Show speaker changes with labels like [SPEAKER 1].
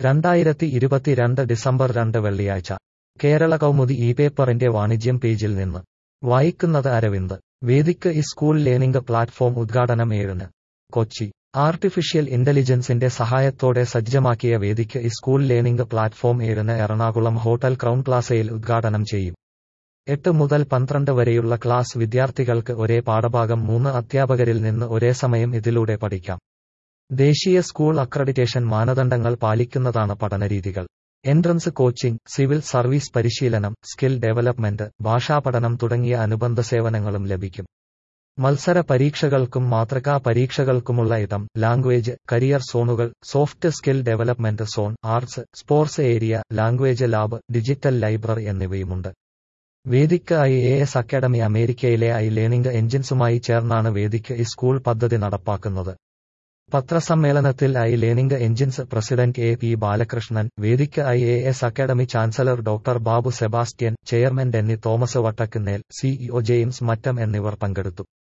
[SPEAKER 1] രണ്ടായിരത്തി ഇരുപത്തിരണ്ട് ഡിസംബർ രണ്ട് വെള്ളിയാഴ്ച കേരള കൗമുദി ഇ പേപ്പറിന്റെ വാണിജ്യം പേജിൽ നിന്ന് വായിക്കുന്നത് അരവിന്ദ് വേദിക്ക് ഈ സ്കൂൾ ലേണിംഗ് പ്ലാറ്റ്ഫോം ഉദ്ഘാടനം ഏഴിന് കൊച്ചി ആർട്ടിഫിഷ്യൽ ഇന്റലിജൻസിന്റെ സഹായത്തോടെ സജ്ജമാക്കിയ വേദിക്ക് ഈ സ്കൂൾ ലേണിംഗ് പ്ലാറ്റ്ഫോം ഏഴിന് എറണാകുളം ഹോട്ടൽ ക്രൗൺ പ്ലാസയിൽ ഉദ്ഘാടനം ചെയ്യും എട്ട് മുതൽ പന്ത്രണ്ട് വരെയുള്ള ക്ലാസ് വിദ്യാർത്ഥികൾക്ക് ഒരേ പാഠഭാഗം മൂന്ന് അധ്യാപകരിൽ നിന്ന് ഒരേ സമയം ഇതിലൂടെ പഠിക്കാം ദേശീയ സ്കൂൾ അക്രഡിറ്റേഷൻ മാനദണ്ഡങ്ങൾ പാലിക്കുന്നതാണ് പഠനരീതികൾ എൻട്രൻസ് കോച്ചിംഗ് സിവിൽ സർവീസ് പരിശീലനം സ്കിൽ ഡെവലപ്മെന്റ് ഭാഷാപഠനം തുടങ്ങിയ അനുബന്ധ സേവനങ്ങളും ലഭിക്കും മത്സര പരീക്ഷകൾക്കും മാതൃകാ പരീക്ഷകൾക്കുമുള്ള ഇടം ലാംഗ്വേജ് കരിയർ സോണുകൾ soft skill development zone arts sports area language lab digital library എന്നിവയുമുണ്ട് Vedik I A S academy അമേരിക്കയിലെ ഐ ലേണിംഗ് എഞ്ചിൻസുമായി ചേർന്നാണ് വേദിക്ക് ഈ സ്കൂൾ പദ്ധതി നടപ്പാക്കുന്നത് പത്രസമ്മേളനത്തിൽ I learning engines president A P Balakrishnan Vedik I A S academy chancellor doctor Babu Sebastian chairman Denny Thomas Vattakunnel CEO James Mattam എന്നിവർ പങ്കെടുത്തു